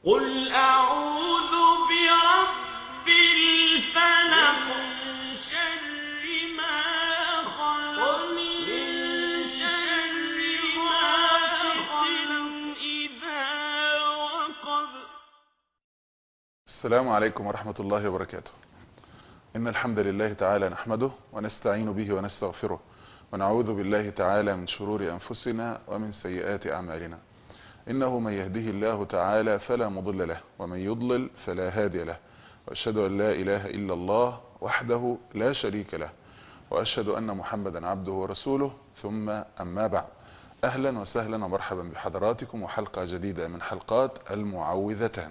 قل أعوذ برب الفلق من شر ما خلق من شر غاسق إذا وقب السلام عليكم ورحمة الله وبركاته إن الحمد لله تعالى نحمده ونستعين به ونستغفره ونعوذ بالله تعالى من شرور أنفسنا ومن سيئات أعمالنا إنه من يهده الله تعالى فلا مضل له ومن يضلل فلا هادي له وأشهد أن لا إله إلا الله وحده لا شريك له وأشهد أن محمدا عبده ورسوله ثم أما بعد أهلا وسهلا ومرحبا بحضراتكم وحلقة جديدة من حلقات المعوذتان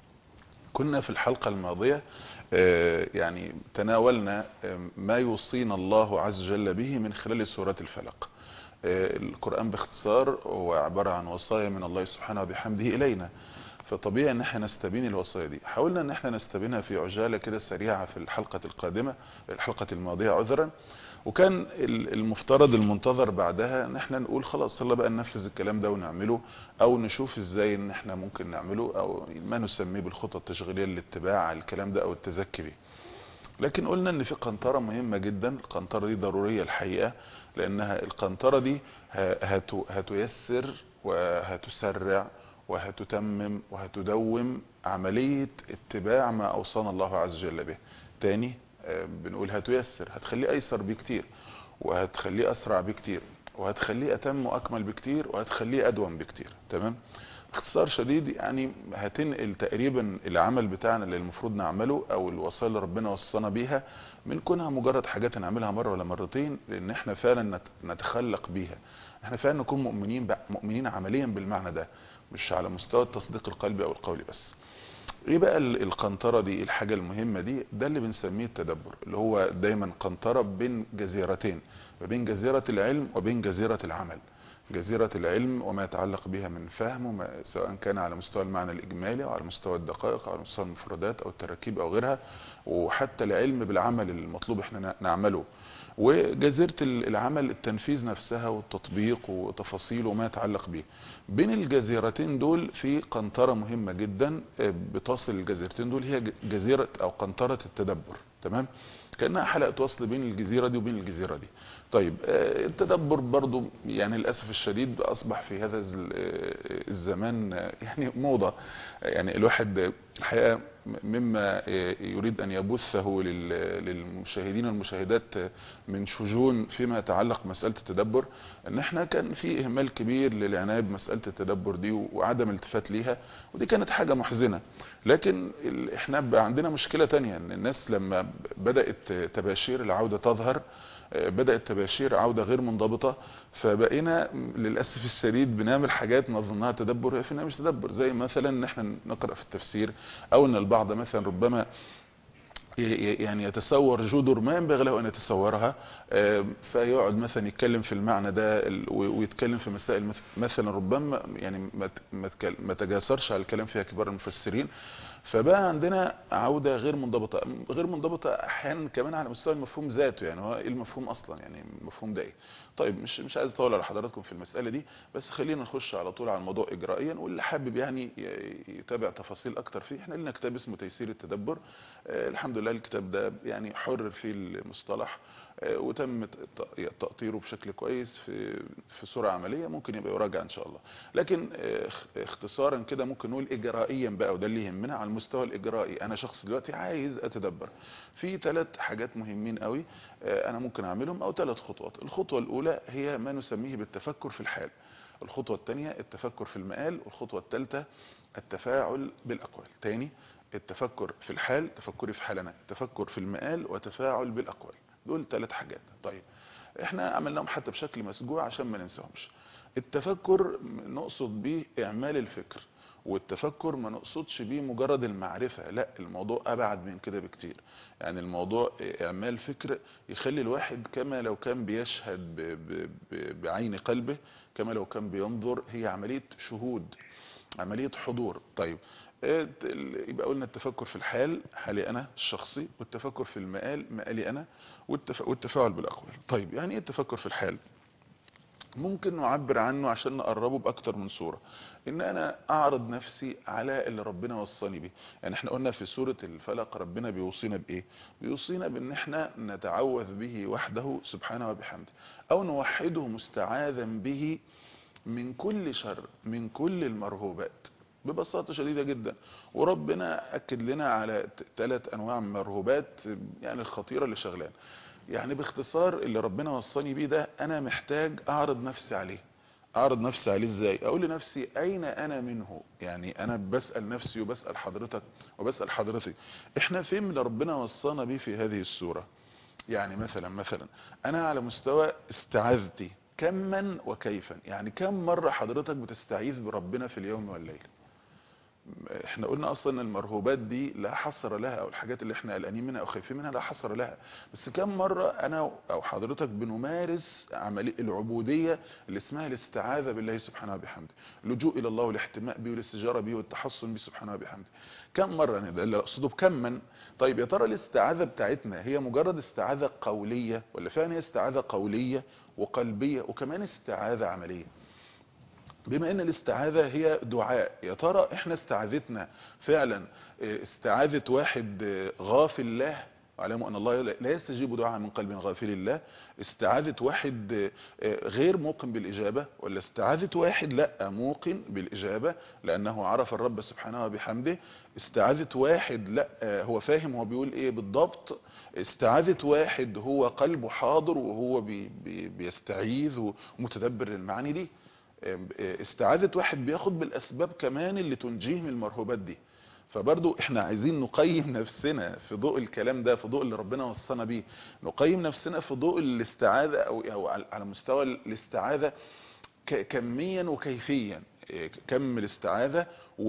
كنا في الحلقة الماضية آه، يعني تناولنا آه، ما يوصينا الله عز وجل به من خلال سورة الفلق آه، القرآن باختصار هو عبارة عن وصايا من الله سبحانه وبحمده إلينا فطبيعي ان احنا نستبين الوصايا دي حاولنا ان احنا نستبينها في عجالة كده سريعة في الحلقة القادمة الحلقة الماضية عذرا وكان ال- المفترض المنتظر بعدها ان احنا نقول خلاص يلا بقى ننفذ الكلام ده ونعمله او نشوف ازاي ان احنا ممكن نعمله او ما نسميه بالخطة التشغيلية للاتباع الكلام ده او التزكي بيه لكن قلنا ان في قنطرة مهمة جدا القنطرة دي ضرورية الحقيقة لانها القنطرة دي ه- هت- هتيسر وهتسرع وهتتمم وهتدوم عملية اتباع ما اوصانا الله عز وجل به تاني آه، بنقول هتيسر هتخليه ايسر بكتير وهتخليه اسرع بكتير وهتخليه اتم واكمل بكتير وهتخليه ادوم بكتير تمام باختصار شديد يعني هتنقل تقريبا العمل بتاعنا اللي المفروض نعمله او الوصايا اللي ربنا وصانا بيها من كونها مجرد حاجات هنعملها مره ولا مرتين لان احنا فعلا نت- نتخلق بيها احنا فعلا نكون مؤمنين بقى مؤمنين عمليا بالمعنى ده مش على مستوى التصديق القلبي او القولي بس ايه بقى ال- القنطرة دي الحاجة المهمة دي ده اللي بنسميه التدبر اللي هو دايما قنطرة بين جزيرتين ما بين جزيرة العلم وبين جزيرة العمل جزيرة العلم وما يتعلق بها من فهم وما سواء كان على مستوى المعنى الإجمالي أو على مستوى الدقائق أو على مستوى المفردات أو التراكيب أو غيرها وحتى العلم بالعمل المطلوب احنا ن- نعمله وجزيرة ال- العمل التنفيذ نفسها والتطبيق وتفاصيله وما يتعلق به بين الجزيرتين دول في قنطرة مهمة جدا آه، بتصل الجزيرتين دول هي ج- جزيرة أو قنطرة التدبر تمام كأنها حلقة وصل بين الجزيرة دي وبين الجزيرة دي طيب آه، التدبر برضو يعني للأسف الشديد أصبح في هذا الز- آه، الزمان آه، يعني موضة يعني الواحد آه، الحقيقة م- مما آه، يريد أن يبثه لل- للمشاهدين والمشاهدات آه، من شجون فيما يتعلق مسألة التدبر ان احنا كان في اهمال كبير للعناية بمسألة التدبر دي وعدم التفات ليها ودي كانت حاجة محزنة لكن ال- احنا بقى عندنا مشكلة تانية ان الناس لما ب- بدأت تباشير العودة تظهر آه، بدأت تباشير عودة غير منضبطة فبقينا م- للأسف الشديد بنعمل حاجات نظنها تدبر هي في النهاية مش تدبر زي مثلا ان احنا نقرأ في التفسير او ان البعض مثلا ربما ي- ي- يعني يتصور جدر ما ينبغي له ان يتصورها آه، فيقعد مثلا يتكلم في المعنى ده ال- و- ويتكلم في مسائل مث- مثلا ربما يعني ما ت- ما تكل- ما تجاسرش على الكلام فيها كبار المفسرين فبقى عندنا عودة غير منضبطة غير منضبطة احيانا كمان على مستوى المفهوم ذاته يعني هو ايه المفهوم اصلا يعني المفهوم ده ايه طيب مش مش عايز اطول على حضراتكم في المسألة دي بس خلينا نخش على طول على الموضوع اجرائيا واللي حابب يعني ي- يتابع تفاصيل اكتر فيه احنا لنا كتاب اسمه تيسير التدبر آه، الحمد لله الكتاب ده يعني حرر فيه المصطلح آه، وتم ت- ت- تقطيره بشكل كويس في في صورة عملية ممكن يبقى يراجع ان شاء الله لكن آه، اخ- اختصارا كده ممكن نقول اجرائيا بقى وده اللي يهمنا على المستوى الاجرائي انا شخص دلوقتي عايز اتدبر في ثلاث حاجات مهمين قوي آه، انا ممكن اعملهم او ثلاث خطوات الخطوة الاولى هي ما نسميه بالتفكر في الحال الخطوة الثانية التفكر في المآل والخطوة الثالثة التفاعل بالأقوال تاني التفكر في الحال تفكري في حالنا التفكر في المآل وتفاعل بالأقوال دول ثلاث حاجات طيب احنا عملناهم حتى بشكل مسجوع عشان ما ننساهمش التفكر نقصد به إعمال الفكر والتفكر ما نقصدش بيه مجرد المعرفة لا الموضوع أبعد من كده بكتير يعني الموضوع إعمال فكر يخلي الواحد كما لو كان بيشهد ب ب ب بعين قلبه كما لو كان بينظر هي عملية شهود عملية حضور طيب آه، ال- يبقى قلنا التفكر في الحال حالي أنا الشخصي والتفكر في المآل مآلي أنا والتف... والتفاعل بالأقوال طيب يعني إيه التفكر في الحال ممكن نعبر عنه عشان نقربه باكتر من صورة ان انا اعرض نفسي على اللي ربنا وصاني بيه يعني احنا قلنا في سورة الفلق ربنا بيوصينا بايه بيوصينا بان احنا نتعوذ به وحده سبحانه وبحمده او نوحده مستعاذا به من كل شر من كل المرهوبات ببساطة شديدة جدا وربنا أكد لنا على ثلاث أنواع من المرهوبات يعني الخطيرة اللي شغلان يعني باختصار اللي ربنا وصاني بيه ده أنا محتاج أعرض نفسي عليه أعرض نفسي عليه إزاي أقول لنفسي أين أنا منه يعني أنا بسأل نفسي وبسأل حضرتك وبسأل حضرتك إحنا فين من اللي ربنا وصانا بيه في هذه السورة يعني مثلا مثلا أنا على مستوى استعاذتي كما وكيفا يعني كم مرة حضرتك بتستعيذ بربنا في اليوم والليل احنا قلنا اصلا المرهوبات دي لا حصر لها او الحاجات اللي احنا قلقانين منها او خايفين منها لا حصر لها بس كم مرة انا او حضرتك بنمارس عملية العبودية اللي اسمها الاستعاذة بالله سبحانه وبحمده اللجوء الى الله والاحتماء به والاستجارة به والتحصن به سبحانه وبحمده كم مرة ده اللي اقصده بكما طيب يا ترى الاستعاذة بتاعتنا هي مجرد استعاذة قولية ولا فعلا هي استعاذة قولية وقلبية وكمان استعاذة عملية بما ان الاستعاذة هي دعاء يا ترى احنا استعاذتنا فعلا استعاذة واحد غافل الله واعلموا ان الله لا يستجيب دعاء من قلب غافل الله استعاذة واحد غير موقن بالاجابة ولا استعاذة واحد لا موقن بالاجابة لانه عرف الرب سبحانه وبحمده استعاذة واحد لا هو فاهم هو بيقول ايه بالضبط استعاذة واحد هو قلبه حاضر وهو بي بي بيستعيذ ومتدبر للمعاني دي استعاذة واحد بياخد بالاسباب كمان اللي تنجيه من المرهوبات دي فبرضو احنا عايزين نقيم نفسنا في ضوء الكلام ده في ضوء اللي ربنا وصانا بيه نقيم نفسنا في ضوء الاستعاذة او, أو على مستوى الاستعاذة كميا وكيفيا كم الاستعاذة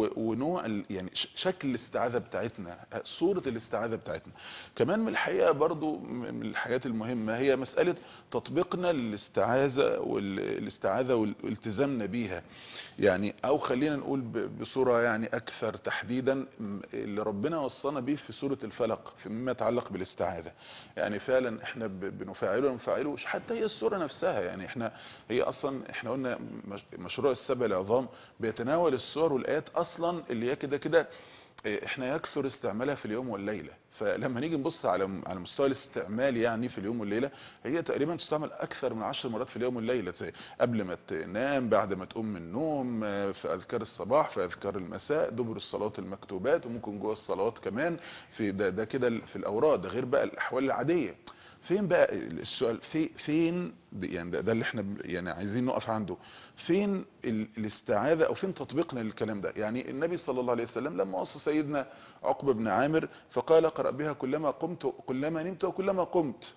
ونوع يعني شكل الاستعاذة بتاعتنا صورة الاستعاذة بتاعتنا كمان من الحقيقة برضو من الحاجات المهمة هي مسألة تطبيقنا للاستعاذة والاستعاذة والالتزامنا بيها يعني او خلينا نقول بصورة يعني اكثر تحديدا اللي ربنا وصانا بيه في سورة الفلق فيما يتعلق بالاستعاذة يعني فعلا احنا بنفعله ونفعله حتى هي السورة نفسها يعني احنا هي اصلا احنا قلنا مشروع السبع العظام بيتناول السور والايات اصلا اللي هي كده كده احنا يكثر استعمالها في اليوم والليلة فلما نيجي نبص على على مستوى الاستعمال يعني في اليوم والليلة هي تقريبا تستعمل اكثر من عشر مرات في اليوم والليلة قبل ما تنام بعد ما تقوم من النوم في اذكار الصباح في اذكار المساء دبر الصلوات المكتوبات وممكن جوه الصلوات كمان في ده, ده كده في الاوراد ده غير بقى الاحوال العادية فين بقى السؤال في فين يعني ده, ده اللي احنا يعني عايزين نقف عنده فين الاستعاذة او فين تطبيقنا للكلام ده يعني النبي صلى الله عليه وسلم لما وصى سيدنا عقبة بن عامر فقال اقرأ بها كلما قمت كلما نمت وكلما قمت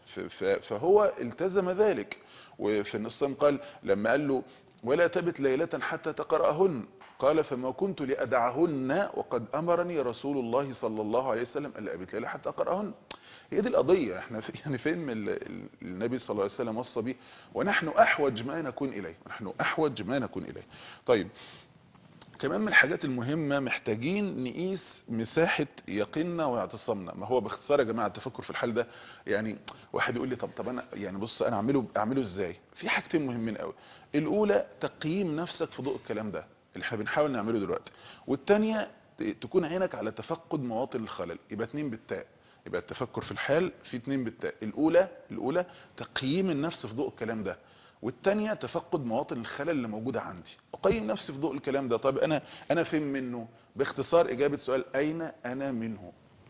فهو التزم ذلك وفي النصام قال لما قال له ولا تبت ليلة حتى تقرأهن قال فما كنت لأدعهن وقد أمرني رسول الله صلى الله عليه وسلم ألا أبت ليلة حتى أقرأهن هي دي القضية احنا في يعني فين من النبي صلى الله عليه وسلم وصى به ونحن احوج ما نكون اليه نحن احوج ما نكون اليه طيب كمان من الحاجات المهمة محتاجين نقيس مساحة يقيننا واعتصامنا ما هو باختصار يا جماعة التفكر في الحال ده يعني واحد يقول لي طب طب انا يعني بص انا اعمله اعمله ازاي في حاجتين مهمين قوي الاولى تقييم نفسك في ضوء الكلام ده اللي احنا بنحاول نعمله دلوقتي والتانية تكون عينك على تفقد مواطن الخلل يبقى اتنين بالتاء يبقى التفكر في الحال في اتنين بالتاء الاولى الاولى تقييم النفس في ضوء الكلام ده والتانية تفقد مواطن الخلل اللي موجودة عندي اقيم نفسي في ضوء الكلام ده طيب انا انا فين منه باختصار اجابة سؤال اين انا منه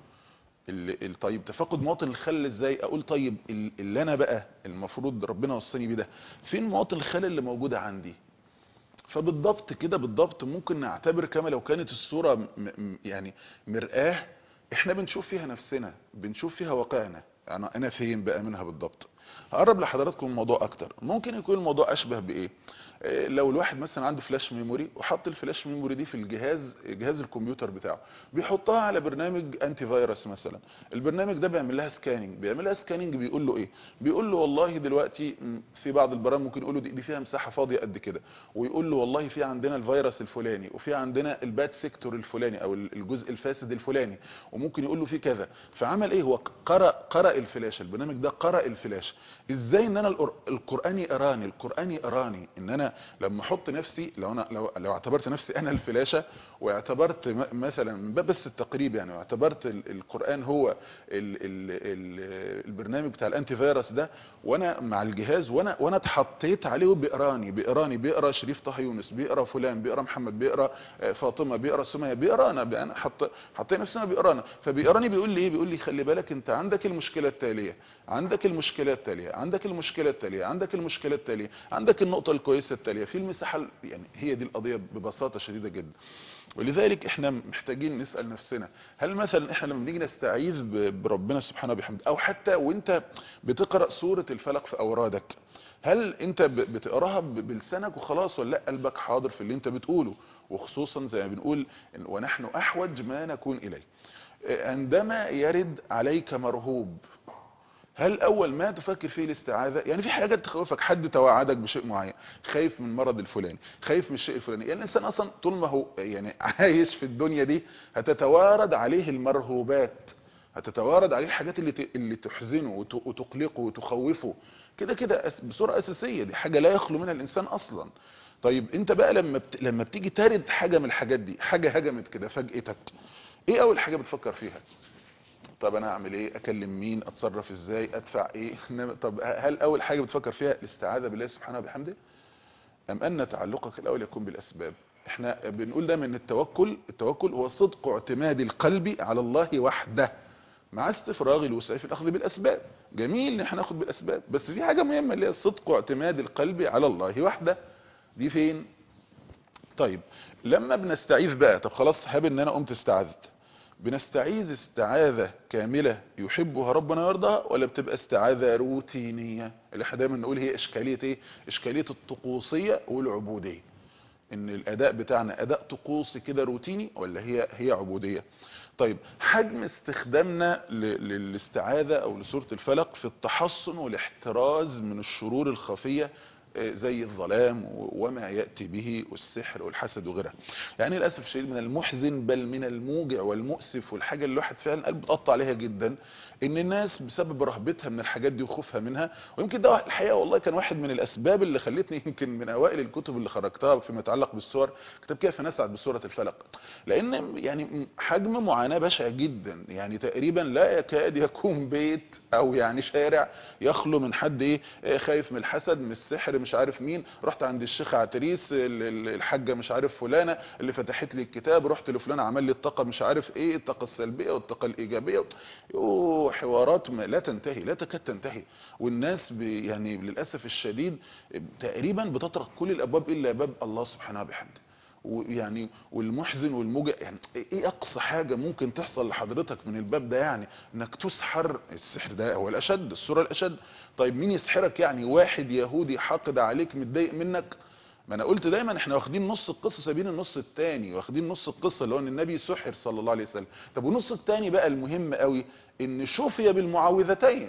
اللي طيب تفقد مواطن الخلل ازاي اقول طيب اللي انا بقى المفروض ربنا وصاني بيه ده فين مواطن الخلل اللي موجودة عندي فبالضبط كده بالضبط ممكن نعتبر كما لو كانت الصورة يعني مرآة احنا بنشوف فيها نفسنا بنشوف فيها واقعنا يعني انا فين بقى منها بالضبط هقرب لحضراتكم الموضوع اكتر ممكن يكون الموضوع اشبه بايه إيه لو الواحد مثلا عنده فلاش ميموري وحط الفلاش ميموري دي في الجهاز جهاز الكمبيوتر بتاعه بيحطها على برنامج انتي فيروس مثلا البرنامج ده بيعمل لها سكاننج بيعمل لها سكاننج بيقول له ايه بيقول له والله دلوقتي في بعض البرامج ممكن يقول له دي, دي فيها مساحه فاضيه قد كده ويقول له والله في عندنا الفيروس الفلاني وفي عندنا البات سيكتور الفلاني او الجزء الفاسد الفلاني وممكن يقول له في كذا فعمل ايه هو قرأ قرأ الفلاشه البرنامج ده قرأ الفلاشه ازاي ان انا القر- القران يقراني القران يقراني ان انا لما احط نفسي لو انا لو, لو اعتبرت نفسي انا الفلاشه واعتبرت م- مثلا من باب بس التقريب يعني واعتبرت ال- القران هو ال ال ال البرنامج بتاع الانتي فيروس ده وانا مع الجهاز وانا وانا اتحطيت عليه وبيقراني بيقراني بيقرا شريف طه يونس بيقرا فلان بيقرا محمد بيقرا آه، فاطمه بيقرا سميه بيقرانا انا حط حطيت نفسنا بيقرانا فبيقراني بيقول لي ايه بيقول لي خلي بالك انت عندك المشكله التاليه عندك المشكله التاليه عندك المشكله التاليه عندك المشكله التاليه عندك النقطه الكويسه التاليه في المساحه ال- يعني هي دي القضيه ببساطه شديده جدا ولذلك احنا محتاجين نسال نفسنا هل مثلا احنا لما نيجي نستعيذ ب- بربنا سبحانه وبحمده او حتى وانت بتقرا سوره الفلق في اورادك هل انت ب- بتقراها ب- بلسانك وخلاص ولا لا قلبك حاضر في اللي انت بتقوله وخصوصا زي ما بنقول إن ونحن احوج ما نكون اليه عندما يرد عليك مرهوب هل اول ما تفكر فيه الاستعاذه يعني في حاجات تخوفك حد توعدك بشيء معين خايف من المرض الفلاني خايف من الشيء الفلاني يعني الانسان اصلا طول ما هو يعني عايش في الدنيا دي هتتوارد عليه المرهوبات هتتوارد عليه الحاجات اللي ت- اللي تحزنه وت- وتقلقه وتخوفه كده كده أس- بصوره اساسيه دي حاجه لا يخلو منها الانسان اصلا طيب انت بقى لما بت... لما بتيجي ترد حاجه من الحاجات دي حاجه هجمت كده فاجئتك ايه اول حاجه بتفكر فيها طب انا اعمل ايه اكلم مين اتصرف ازاي ادفع ايه إنما- طب هل اول حاجه بتفكر فيها الاستعاذه بالله سبحانه وبحمده ام ان تعلقك الاول يكون بالاسباب احنا بنقول دايما ان التوكل التوكل هو صدق اعتماد القلب على الله وحده مع استفراغ الوسع في الاخذ بالاسباب جميل ان احنا ناخد بالاسباب بس في حاجه مهمه اللي هي صدق اعتماد القلب على الله وحده دي فين طيب لما بنستعيذ بقى طب خلاص هاب ان انا قمت استعذت بنستعيذ استعاذة كاملة يحبها ربنا ويرضاها ولا بتبقى استعاذة روتينية اللي احنا دايما نقول هي اشكالية ايه اشكالية الطقوسية والعبودية ان الاداء بتاعنا اداء طقوسي كده روتيني ولا هي هي عبودية طيب حجم استخدامنا ل- للاستعاذة او لسورة الفلق في التحصن والاحتراز من الشرور الخفية آه، زي الظلام و- وما يأتي به والسحر والحسد وغيرها يعني للأسف الشديد من المحزن بل من الموجع والمؤسف والحاجة اللي الواحد فعلا قلبه اتقطع عليها جدا ان الناس بسبب رهبتها من الحاجات دي وخوفها منها ويمكن ده الحقيقة والله كان واحد من الاسباب اللي خلتني يمكن من اوائل الكتب اللي خرجتها فيما يتعلق بالسور كتاب كيف نسعد بسورة الفلق لان يعني حجم معاناة بشع جدا يعني تقريبا لا يكاد يكون بيت او يعني شارع يخلو من حد ايه آه، خايف من الحسد من السحر مش عارف مين رحت عند الشيخ عتريس ال- ال- الحاجة مش عارف فلانة اللي فتحت لي الكتاب رحت لفلان عمل لي الطاقة مش عارف ايه الطاقة السلبية والطاقة الايجابية يوه حوارات ما لا تنتهي لا تكاد تنتهي والناس بي يعني للأسف الشديد تقريبا بتطرق كل الابواب الا باب الله سبحانه وبحمده ويعني والمحزن والموجع يعني ايه اقصى حاجة ممكن تحصل لحضرتك من الباب ده يعني انك تسحر السحر ده هو الاشد الصورة الاشد طيب مين يسحرك يعني واحد يهودي حاقد عليك متضايق منك ما انا قلت دايما احنا واخدين نص القصه سايبين النص التاني واخدين نص القصه اللي هو ان النبي سحر صلى الله عليه وسلم طب والنص التاني بقى المهم قوي ان شفي بالمعوذتين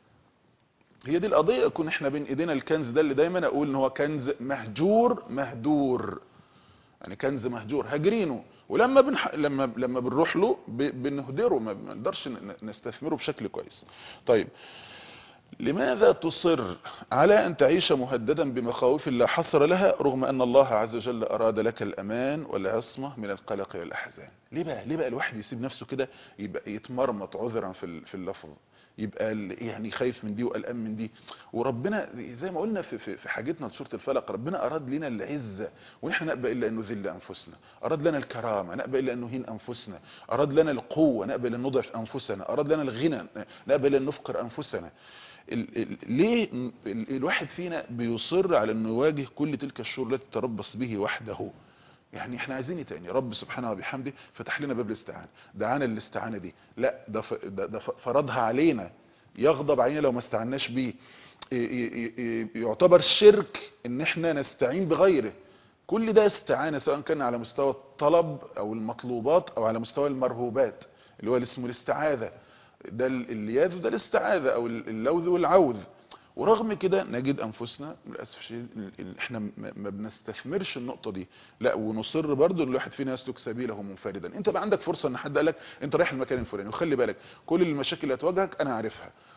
هي دي القضيه يكون احنا بين ايدينا الكنز ده اللي دايما اقول ان هو كنز مهجور مهدور يعني كنز مهجور هاجرينه ولما بنح... لما لما بنروح له ب... بنهدره ما بنقدرش ن- نستثمره بشكل كويس طيب لماذا تصر على أن تعيش مهددا بمخاوف لا حصر لها رغم أن الله عز وجل أراد لك الأمان والعصمة من القلق والأحزان ليه بقى ليه بقى الواحد يسيب نفسه كده يبقى يتمرمط عذرا في ال- في اللفظ يبقى ال- يعني خايف من دي وقلقان من دي وربنا زي ما قلنا في في في حاجتنا لسوره الفلق ربنا اراد لنا العزه ونحن نأبى الا ان نذل انفسنا اراد لنا الكرامه نأبى الا ان نهين انفسنا اراد لنا القوه نأبى الا ان نضعف انفسنا اراد لنا الغنى نأبى الا ان نفقر انفسنا ال ال ليه ال الواحد فينا بيصر على انه يواجه كل تلك الشرور التي تربص به وحده يعني احنا عايزين ايه تاني رب سبحانه وبحمده فتح لنا باب الاستعانه دعانا الاستعانه دي لا ده ف- ده ده ف- فرضها علينا يغضب علينا لو ما استعناش بيه ي- ي- ي- يعتبر شرك ان احنا نستعين بغيره كل ده استعانه سواء كان على مستوى الطلب او المطلوبات او على مستوى المرهوبات اللي هو اللي اسمه الاستعاذه ده ال- الياذ ده الاستعاذه او ال- اللوذ والعوذ ورغم كده نجد انفسنا للاسف الشديد ال- ال- احنا م- ما بنستثمرش النقطه دي لا ونصر برضو ان الواحد فينا يسلك سبيله منفردا انت بقى عندك فرصه ان حد قال لك انت رايح المكان الفلاني وخلي بالك كل المشاكل اللي هتواجهك انا عارفها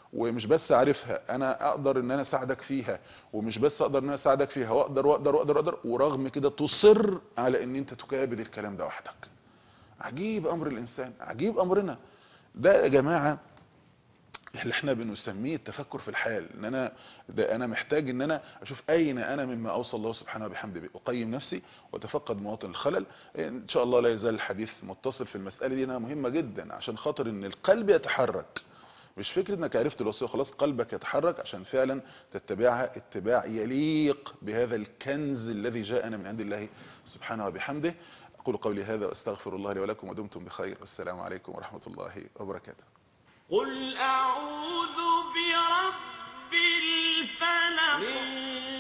ومش بس عارفها انا اقدر ان انا اساعدك فيها ومش بس اقدر ان انا اساعدك فيها واقدر واقدر واقدر واقدر ورغم كده تصر على ان انت تكابد الكلام ده وحدك عجيب امر الانسان عجيب امرنا ده يا جماعه اللي احنا بنسميه التفكر في الحال ان انا ده انا محتاج ان انا اشوف اين انا مما اوصى الله سبحانه وبحمده به اقيم نفسي واتفقد مواطن الخلل ان شاء الله لا يزال الحديث متصل في المساله دي انها مهمه جدا عشان خاطر ان القلب يتحرك مش فكرة انك عرفت الوصية خلاص قلبك يتحرك عشان فعلا تتبعها اتباع يليق بهذا الكنز الذي جاءنا من عند الله سبحانه وبحمده اقول قولي هذا واستغفر الله لي ولكم ودمتم بخير والسلام عليكم ورحمة الله وبركاته قل أعوذ برب الفلق